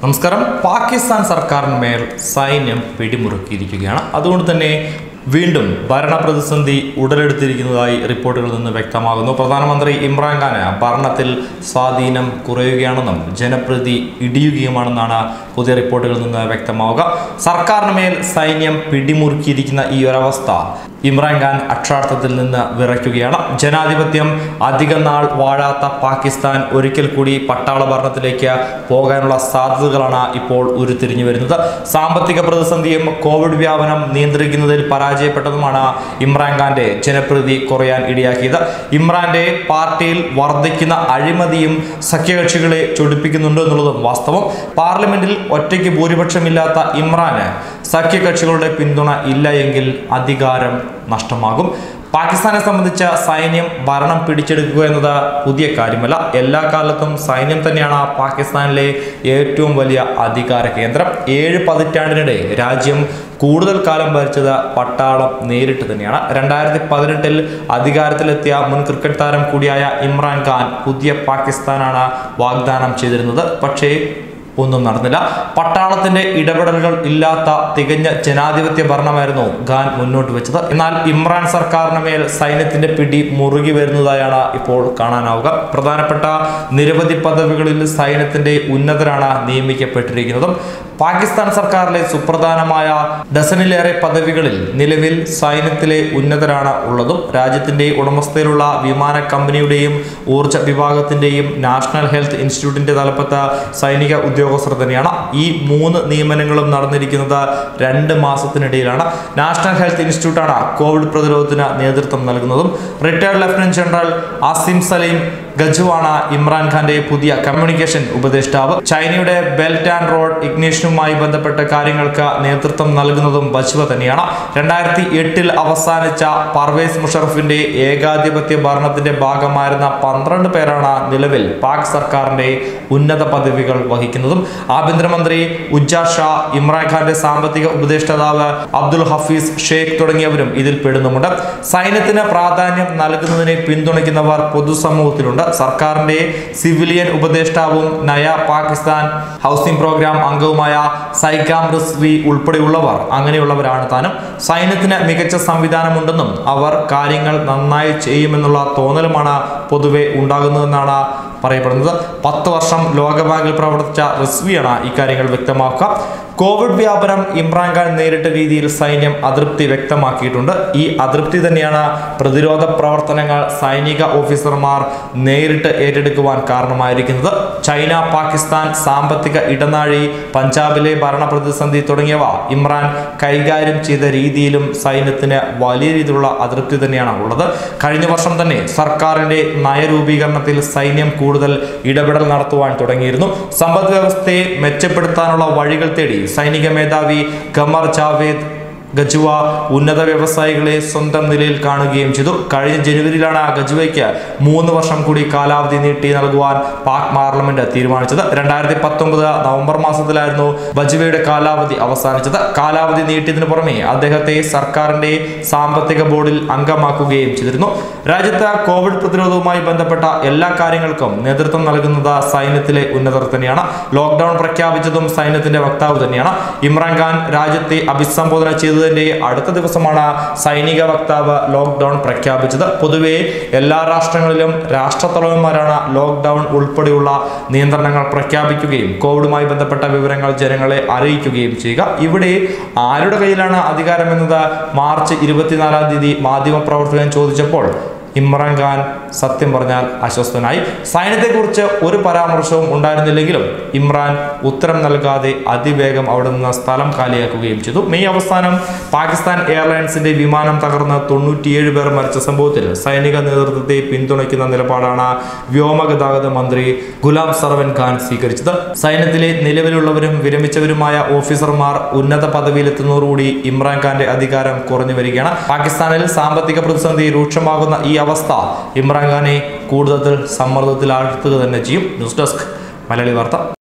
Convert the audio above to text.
നമസ്കാരം പാകിസ്ഥാൻ സർക്കാരിന്മേൽ സൈന്യം പിടിമുറുക്കിയിരിക്കുകയാണ് അതുകൊണ്ട് തന്നെ വീണ്ടും ഭരണപ്രതിസന്ധി ഉടലെടുത്തിരിക്കുന്നതായി റിപ്പോർട്ടുകളിൽ നിന്ന് വ്യക്തമാകുന്നു പ്രധാനമന്ത്രി ഇമ്രാൻഖാന് ഭരണത്തിൽ സ്വാധീനം കുറയുകയാണെന്നും ജനപ്രതി ഇടിയുകയുമാണെന്നാണ് പുതിയ റിപ്പോർട്ടുകളിൽ നിന്ന് വ്യക്തമാവുക സർക്കാരിന് മേൽ സൈന്യം പിടിമുറുക്കിയിരിക്കുന്ന ഈ ഒരവസ്ഥ ഇമ്രാൻഖാൻ അക്ഷരാർത്ഥത്തിൽ നിന്ന് വിറയ്ക്കുകയാണ് ജനാധിപത്യം അധികം നാൾ വാഴാത്ത പാകിസ്ഥാൻ ഒരിക്കൽ കൂടി പട്ടാള ഭരണത്തിലേക്ക് പോകാനുള്ള സാധ്യതകളാണ് ഇപ്പോൾ ഉരുത്തിരിഞ്ഞു വരുന്നത് സാമ്പത്തിക പ്രതിസന്ധിയും കോവിഡ് വ്യാപനം നിയന്ത്രിക്കുന്നതിൽ പരാജയപ്പെട്ടതുമാണ് ഇമ്രാൻഖാന്റെ ജനപ്രീതി കുറയാൻ ഇടയാക്കിയത് ഇമ്രാന്റെ പാർട്ടിയിൽ വർദ്ധിക്കുന്ന അഴിമതിയും സഖ്യകക്ഷികളെ ചൊടിപ്പിക്കുന്നുണ്ട് എന്നുള്ളതും വാസ്തവം പാർലമെന്റിൽ ഒറ്റയ്ക്ക് ഭൂരിപക്ഷമില്ലാത്ത ഇമ്രാന് സഖ്യകക്ഷികളുടെ പിന്തുണ ഇല്ല എങ്കിൽ അധികാരം നഷ്ടമാകും പാകിസ്ഥാനെ സംബന്ധിച്ച സൈന്യം ഭരണം പിടിച്ചെടുക്കുക എന്നത് പുതിയ കാര്യമല്ല എല്ലാ കാലത്തും സൈന്യം തന്നെയാണ് പാകിസ്ഥാനിലെ ഏറ്റവും വലിയ അധികാര കേന്ദ്രം ഏഴ് പതിറ്റാണ്ടിനിടെ രാജ്യം കൂടുതൽ കാലം ഭരിച്ചത് പട്ടാളം നേരിട്ട് തന്നെയാണ് രണ്ടായിരത്തി പതിനെട്ടിൽ അധികാരത്തിലെത്തിയ മുൻ ക്രിക്കറ്റ് താരം കൂടിയായ ഇമ്രാൻഖാൻ പുതിയ പാകിസ്ഥാനാണ് വാഗ്ദാനം ചെയ്തിരുന്നത് പക്ഷേ ഒന്നും നടന്നില്ല പട്ടാളത്തിന്റെ ഇടപെടലുകൾ ഇല്ലാത്ത തികഞ്ഞ ജനാധിപത്യ ഭരണമായിരുന്നു ഖാൻ മുന്നോട്ട് വെച്ചത് എന്നാൽ ഇമ്രാൻ സർക്കാരിന് മേൽ സൈന്യത്തിന്റെ പിടി മുറുകി വരുന്നതായാണ് ഇപ്പോൾ കാണാനാവുക പ്രധാനപ്പെട്ട നിരവധി പദവികളിൽ സൈന്യത്തിന്റെ ഉന്നതരാണ് നിയമിക്കപ്പെട്ടിരിക്കുന്നതും പാകിസ്ഥാൻ സർക്കാരിലെ സുപ്രധാനമായ ഡസനിലേറെ പദവികളിൽ നിലവിൽ സൈന്യത്തിലെ ഉന്നതരാണ് ഉള്ളതും രാജ്യത്തിന്റെ ഉടമസ്ഥയിലുള്ള വിമാന കമ്പനിയുടെയും ഊർജ വിഭാഗത്തിന്റെയും നാഷണൽ ഹെൽത്ത് ഇൻസ്റ്റിറ്റ്യൂട്ടിന്റെ തലപ്പത്ത സൈനിക ഉദ്യോഗസ്ഥർ തന്നെയാണ് ഈ മൂന്ന് നിയമനങ്ങളും നടന്നിരിക്കുന്നത് രണ്ട് മാസത്തിനിടയിലാണ് നാഷണൽ ഹെൽത്ത് ഇൻസ്റ്റിറ്റ്യൂട്ടാണ് കോവിഡ് പ്രതിരോധത്തിന് നേതൃത്വം നൽകുന്നതും retired lieutenant general Asim Saleem ഗജുവാണ് ഇമ്രാൻഖാന്റെ പുതിയ കമ്മ്യൂണിക്കേഷൻ ഉപദേഷ്ടാവ് ചൈനയുടെ ബെൽറ്റ് ആൻഡ് റോഡ് ഇഗ്നേഷനുമായി ബന്ധപ്പെട്ട കാര്യങ്ങൾക്ക് നേതൃത്വം നൽകുന്നതും ബജ്വ തന്നെയാണ് രണ്ടായിരത്തി എട്ടിൽ അവസാനിച്ച പർവേസ് മുഷറഫിന്റെ ഏകാധിപത്യ ഭരണത്തിന്റെ ഭാഗമായിരുന്ന പന്ത്രണ്ട് പേരാണ് നിലവിൽ പാക് സർക്കാരിന്റെ ഉന്നത പദവികൾ വഹിക്കുന്നതും ആഭ്യന്തരമന്ത്രി ഉജ്ജാ ഷാ ഇമ്രാൻഖാന്റെ സാമ്പത്തിക ഉപദേഷ്ടാവ് അബ്ദുൽ ഹഫീസ് ഷേഖ് തുടങ്ങിയവരും ഇതിൽ പെടുന്നുമുണ്ട് സൈന്യത്തിന് പ്രാധാന്യം നൽകുന്നതിനെ പിന്തുണയ്ക്കുന്നവർ പൊതുസമൂഹത്തിലുണ്ട് സർക്കാരിന്റെ സിവിലിയൻ ഉപദേഷ്ടാവും നയ പാകിസ്ഥാൻ ഹൗസിംഗ് പ്രോഗ്രാം അംഗവുമായ സൈഗാം റിസ്വി ഉൾപ്പെടെയുള്ളവർ അങ്ങനെയുള്ളവരാണ് താനും സൈന്യത്തിന് മികച്ച സംവിധാനമുണ്ടെന്നും അവർ കാര്യങ്ങൾ നന്നായി ചെയ്യുമെന്നുള്ള തോന്നലുമാണ് പൊതുവെ ഉണ്ടാകുന്നതെന്നാണ് പറയപ്പെടുന്നത് പത്ത് വർഷം ലോകബാങ്കിൽ പ്രവർത്തിച്ച റിസ്വിയാണ് ഇക്കാര്യങ്ങൾ വ്യക്തമാക്കുക കോവിഡ് വ്യാപനം ഇമ്രാൻഖാൻ നേരിട്ട രീതിയിൽ സൈന്യം അതൃപ്തി വ്യക്തമാക്കിയിട്ടുണ്ട് ഈ അതൃപ്തി തന്നെയാണ് പ്രതിരോധ പ്രവർത്തനങ്ങൾ സൈനിക ഓഫീസർമാർ നേരിട്ട് ഏറ്റെടുക്കുവാൻ കാരണമായിരിക്കുന്നത് ചൈന പാകിസ്ഥാൻ സാമ്പത്തിക ഇടനാഴി പഞ്ചാബിലെ ഭരണ പ്രതിസന്ധി തുടങ്ങിയവ ഇമ്രാൻ കൈകാര്യം ചെയ്ത രീതിയിലും സൈന്യത്തിന് വലിയ രീതിയിലുള്ള അതൃപ്തി തന്നെയാണ് ഉള്ളത് കഴിഞ്ഞ വർഷം തന്നെ സർക്കാരിന്റെ നയരൂപീകരണത്തിൽ സൈന്യം കൂടുതൽ ഇടപെടൽ നടത്തുവാൻ തുടങ്ങിയിരുന്നു സമ്പദ് വ്യവസ്ഥയെ മെച്ചപ്പെടുത്താനുള്ള വഴികൾ തേടി സൈനിക മേധാവി ഖമർ ജാവേദ് ഗജുവ ഉന്നത വ്യവസായികളെ സ്വന്തം നിലയിൽ കാണുകയും ചെയ്തു കഴിഞ്ഞ ജനുവരിയിലാണ് ഗജുവയ്ക്ക് മൂന്ന് വർഷം കൂടി കാലാവധി നീട്ടി നൽകുവാൻ പാക് പാർലമെന്റ് തീരുമാനിച്ചത് രണ്ടായിരത്തി പത്തൊമ്പത് നവംബർ മാസത്തിലായിരുന്നു ബജുവയുടെ കാലാവധി അവസാനിച്ചത് കാലാവധി നീട്ടിയതിനു പുറമെ അദ്ദേഹത്തെ സർക്കാരിന്റെ സാമ്പത്തിക ബോർഡിൽ അംഗമാക്കുകയും ചെയ്തിരുന്നു രാജ്യത്ത് കോവിഡ് പ്രതിരോധവുമായി ബന്ധപ്പെട്ട എല്ലാ കാര്യങ്ങൾക്കും നേതൃത്വം നൽകുന്നത് സൈന്യത്തിലെ ഉന്നതർ തന്നെയാണ് ലോക്ക്ഡൌൺ പ്രഖ്യാപിച്ചതും സൈന്യത്തിന്റെ വക്താവ് തന്നെയാണ് ഇമ്രാൻഖാൻ രാജ്യത്തെ അഭിസംബോധന ചെയ്തതിന്റെ അടുത്ത ദിവസമാണ് സൈനിക വക്താവ് ലോക്ക്ഡൌൺ പ്രഖ്യാപിച്ചത് പൊതുവെ എല്ലാ രാഷ്ട്രങ്ങളിലും രാഷ്ട്രത്തലവന്മാരാണ് ലോക്ക്ഡൌൺ ഉൾപ്പെടെയുള്ള നിയന്ത്രണങ്ങൾ പ്രഖ്യാപിക്കുകയും കോവിഡുമായി ബന്ധപ്പെട്ട വിവരങ്ങൾ ജനങ്ങളെ അറിയിക്കുകയും ചെയ്യുക ഇവിടെ ആരുടെ കയ്യിലാണ് അധികാരമെന്നത് മാർച്ച് ഇരുപത്തിനാലാം തീയതി മാധ്യമപ്രവർത്തകൻ ചോദിച്ചപ്പോൾ ഇമ്രാൻഖാൻ സത്യം പറഞ്ഞാൽ അസ്വസ്ഥനായി സൈന്യത്തെക്കുറിച്ച് ഒരു പരാമർശവും ഉണ്ടായിരുന്നില്ലെങ്കിലും ഇമ്രാൻ ഉത്തരം നൽകാതെ അതിവേഗം അവിടെ നിന്ന് സ്ഥലം കാലിയാക്കുകയും ചെയ്തു മെയ് അവസാനം പാകിസ്ഥാൻ എയർലൈൻസിന്റെ വിമാനം തകർന്ന് തൊണ്ണൂറ്റിയേഴ് പേർ മരിച്ച സംഭവത്തിൽ സൈനിക നേതൃത്വത്തെ പിന്തുണയ്ക്കുന്ന നിലപാടാണ് വ്യോമഗതാഗത മന്ത്രി ഗുലാം സർവൻ ഖാൻ സ്വീകരിച്ചത് സൈന്യത്തിലെ നിലവിലുള്ളവരും വിരമിച്ചവരുമായ ഓഫീസർമാർ ഉന്നത പദവിയിലെത്തുന്നതോടുകൂടി ഇമ്രാൻഖാന്റെ അധികാരം കുറഞ്ഞു വരികയാണ് പാകിസ്ഥാനിൽ സാമ്പത്തിക പ്രതിസന്ധി രൂക്ഷമാകുന്ന ഈ അവസ്ഥ ഇമ്രാൻഖാനെ കൂടുതൽ സമ്മർദ്ദത്തിലാഴ്ത്തുക തന്നെ ചെയ്യും ന്യൂസ് ഡെസ്ക് മലയാളി വാർത്ത